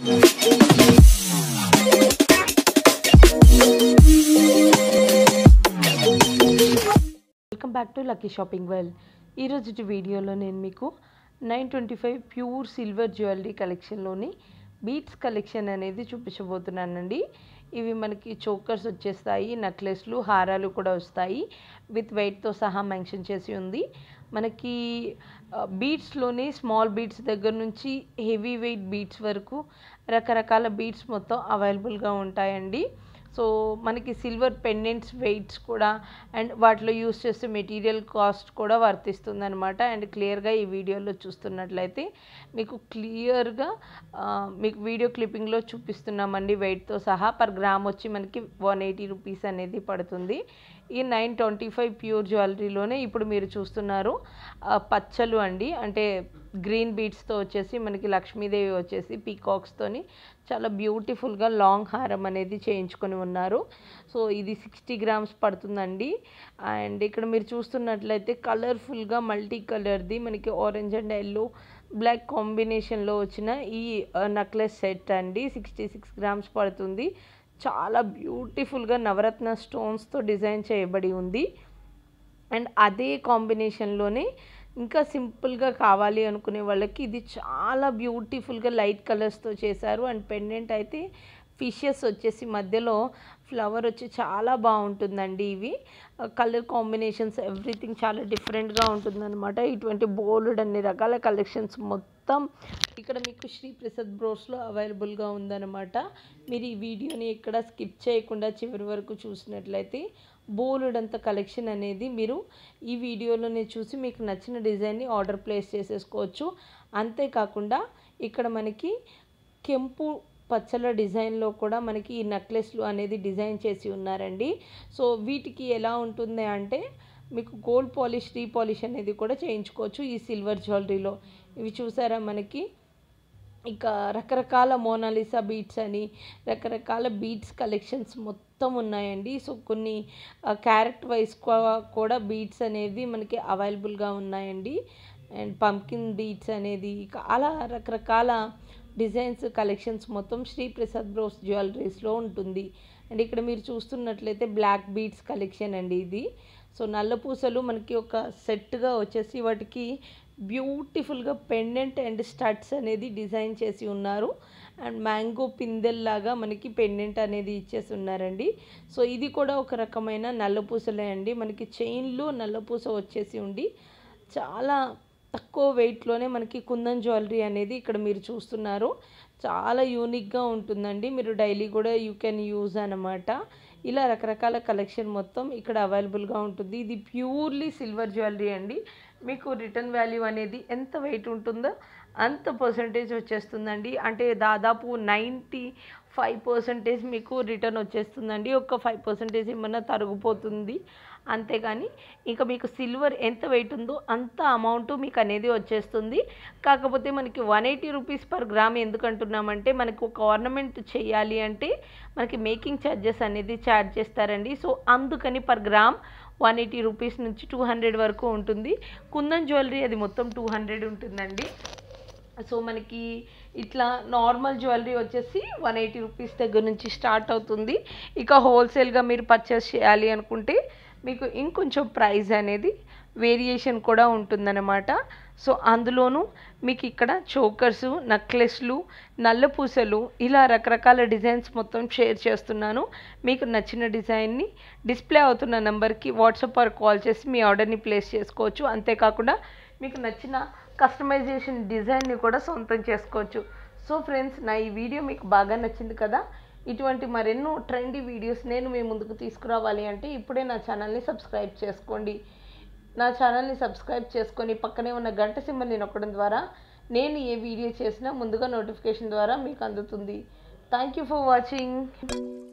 welcome back to lucky shopping well ఈరోజు వీడియోలో నేను మీకు nine twenty five pure silver jewellery కలెక్షన్లోని బీట్స్ కలెక్షన్ అనేది చూపించబోతున్నానండి ఇవి మనకి చోకర్స్ వచ్చేస్తాయి నెక్లెస్లు హారాలు కూడా వస్తాయి విత్ వెయిట్తో సహా మెన్షన్ చేసి ఉంది మనకి బీట్స్లోని స్మాల్ బీట్స్ దగ్గర నుంచి హెవీ వెయిట్ బీట్స్ వరకు రకరకాల బీట్స్ మొత్తం అవైలబుల్గా ఉంటాయండి సో మనకి సిల్వర్ పెండెంట్స్ వెయిట్స్ కూడా అండ్ వాటిలో యూస్ చేసే మెటీరియల్ కాస్ట్ కూడా వర్తిస్తుంది అనమాట అండ్ క్లియర్గా ఈ వీడియోలో చూస్తున్నట్లయితే మీకు క్లియర్గా మీకు వీడియో క్లిప్పింగ్లో చూపిస్తున్నామండి వెయిట్తో సహా పర్ గ్రామ్ వచ్చి మనకి వన్ ఎయిటీ రూపీస్ అనేది పడుతుంది ఈ నైన్ ట్వంటీ ఫైవ్ ప్యూర్ జ్యువెలరీలోనే ఇప్పుడు మీరు చూస్తున్నారు పచ్చలు అండి అంటే గ్రీన్ బీడ్స్తో వచ్చేసి మనకి లక్ష్మీదేవి వచ్చేసి పీకాక్స్తోని చాలా బ్యూటిఫుల్గా లాంగ్ హారం అనేది చేయించుకొని ఉన్నారు సో ఇది సిక్స్టీ గ్రామ్స్ పడుతుందండి అండ్ ఇక్కడ మీరు చూస్తున్నట్లయితే కలర్ఫుల్గా మల్టీ కలర్ది మనకి ఆరెంజ్ అండ్ ఎల్లో బ్లాక్ కాంబినేషన్లో వచ్చిన ఈ నెక్లెస్ సెట్ అండి సిక్స్టీ సిక్స్ గ్రామ్స్ పడుతుంది చాలా బ్యూటిఫుల్గా నవరత్న స్టోన్స్తో డిజైన్ చేయబడి ఉంది అండ్ అదే కాంబినేషన్లోనే ఇంకా సింపుల్గా కావాలి అనుకునే వాళ్ళకి ఇది చాలా బ్యూటిఫుల్గా లైట్ కలర్స్తో చేశారు అండ్ పెండెంట్ అయితే ఫిషెస్ వచ్చేసి మధ్యలో ఫ్లవర్ వచ్చి చాలా బాగుంటుందండి ఇవి కలర్ కాంబినేషన్స్ ఎవ్రీథింగ్ చాలా డిఫరెంట్గా ఉంటుందన్నమాట ఇటువంటి బోల్డ్ అన్ని రకాల కలెక్షన్స్ మొత్తం ఇక్కడ మీకు శ్రీ ప్రసాద్ బ్రోస్లో అవైలబుల్గా ఉందన్నమాట మీరు ఈ వీడియోని ఎక్కడ స్కిప్ చేయకుండా చివరి వరకు చూసినట్లయితే బోలుడంత కలెక్షన్ అనేది మీరు ఈ వీడియోలోనే చూసి మీకు నచ్చిన డిజైన్ని ఆర్డర్ ప్లేస్ చేసేసుకోవచ్చు అంతేకాకుండా ఇక్కడ మనకి కెంపు పచ్చల డిజైన్లో కూడా మనకి ఈ నెక్లెస్లు అనేది డిజైన్ చేసి ఉన్నారండి సో వీటికి ఎలా ఉంటుంది అంటే మీకు గోల్డ్ పాలిష్ రీ పాలిష్ అనేది కూడా చేయించుకోవచ్చు ఈ సిల్వర్ జ్యువెలరీలో ఇవి చూసారా మనకి ఇక రకరకాల మోనాలిసా బీట్స్ అని రకరకాల బీట్స్ కలెక్షన్స్ మొత్తం ఉన్నాయండి సో కొన్ని క్యారెట్ వైజ్ కూడా బీట్స్ అనేవి మనకి అవైలబుల్గా ఉన్నాయండి అండ్ పంకిన్ బీట్స్ అనేది ఇక అలా రకరకాల డిజైన్స్ కలెక్షన్స్ మొత్తం శ్రీ ప్రసాద్ బ్రోస్ జ్యువెలరీస్లో ఉంటుంది అండ్ ఇక్కడ మీరు చూస్తున్నట్లయితే బ్లాక్ బీట్స్ కలెక్షన్ అండి ఇది సో నల్ల పూసలు మనకి ఒక సెట్గా వచ్చేసి వాటికి బ్యూటిఫుల్గా పెండెంట్ అండ్ స్టడ్స్ అనేది డిజైన్ చేసి ఉన్నారు అండ్ మ్యాంగో పిందెల్లాగా మనకి పెండెంట్ అనేది ఇచ్చేసి ఉన్నారండి సో ఇది కూడా ఒక రకమైన నల్లపూసలే అండి మనకి చైన్లో నల్లపూస వచ్చేసి ఉండి చాలా తక్కువ వెయిట్లోనే మనకి కుందన్ జ్యువెలరీ అనేది ఇక్కడ మీరు చూస్తున్నారు చాలా యూనిక్గా ఉంటుందండి మీరు డైలీ కూడా యూ కెన్ యూజ్ అనమాట ఇలా రకరకాల కలెక్షన్ మొత్తం ఇక్కడ అవైలబుల్గా ఉంటుంది ఇది ప్యూర్లీ సిల్వర్ జ్యువెలరీ అండి మీకు రిటర్న్ వాల్యూ అనేది ఎంత వెయిట్ ఉంటుందో అంత పర్సంటేజ్ వచ్చేస్తుందండి అంటే దాదాపు నైంటీ ఫైవ్ పర్సంటేజ్ మీకు రిటర్న్ వచ్చేస్తుందండి ఒక ఫైవ్ పర్సంటేజ్ ఏమన్నా తరిగిపోతుంది అంతేగాని ఇంకా మీకు సిల్వర్ ఎంత వెయిట్ ఉందో అంత అమౌంట్ మీకు అనేది వచ్చేస్తుంది కాకపోతే మనకి one eighty rupees per gram ఎందుకు అంటున్నామంటే మనకి ఒక ఆర్నమెంట్ చేయాలి అంటే మనకి మేకింగ్ ఛార్జెస్ అనేది ఛార్జ్ చేస్తారండి సో అందుకని per gram one eighty rupees నుంచి టూ హండ్రెడ్ వరకు ఉంటుంది కుందన్ జ్యువెలరీ అది మొత్తం టూ హండ్రెడ్ ఉంటుందండి సో మనకి ఇట్లా నార్మల్ జ్యువెలరీ వచ్చేసి వన్ ఎయిటీ రూపీస్ దగ్గర నుంచి స్టార్ట్ అవుతుంది ఇక హోల్సేల్గా మీరు పర్చేస్ చేయాలి అనుకుంటే మీకు ఇంకొంచెం ప్రైస్ అనేది వేరియేషన్ కూడా ఉంటుందన్నమాట సో అందులోనూ మీకు ఇక్కడ చోకర్స్ నెక్లెస్లు నల్లపూసలు ఇలా రకరకాల డిజైన్స్ మొత్తం షేర్ చేస్తున్నాను మీకు నచ్చిన డిజైన్ని డిస్ప్లే అవుతున్న నెంబర్కి వాట్సాప్ ఆర్ కాల్ చేసి మీ ఆర్డర్ని ప్లేస్ చేసుకోవచ్చు అంతేకాకుండా మీకు నచ్చిన కస్టమైజేషన్ డిజైన్ని కూడా సొంతం చేసుకోవచ్చు సో ఫ్రెండ్స్ నా ఈ వీడియో మీకు బాగా నచ్చింది కదా ఇటువంటి మరెన్నో ట్రెండీ వీడియోస్ నేను మీ ముందుకు తీసుకురావాలి అంటే ఇప్పుడే నా ఛానల్ని సబ్స్క్రైబ్ చేసుకోండి నా ఛానల్ని సబ్స్క్రైబ్ చేసుకొని పక్కనే ఉన్న గంట సింబల్ని నొక్కడం ద్వారా నేను ఏ వీడియో చేసినా ముందుగా నోటిఫికేషన్ ద్వారా మీకు అందుతుంది థ్యాంక్ యూ ఫర్ వాచింగ్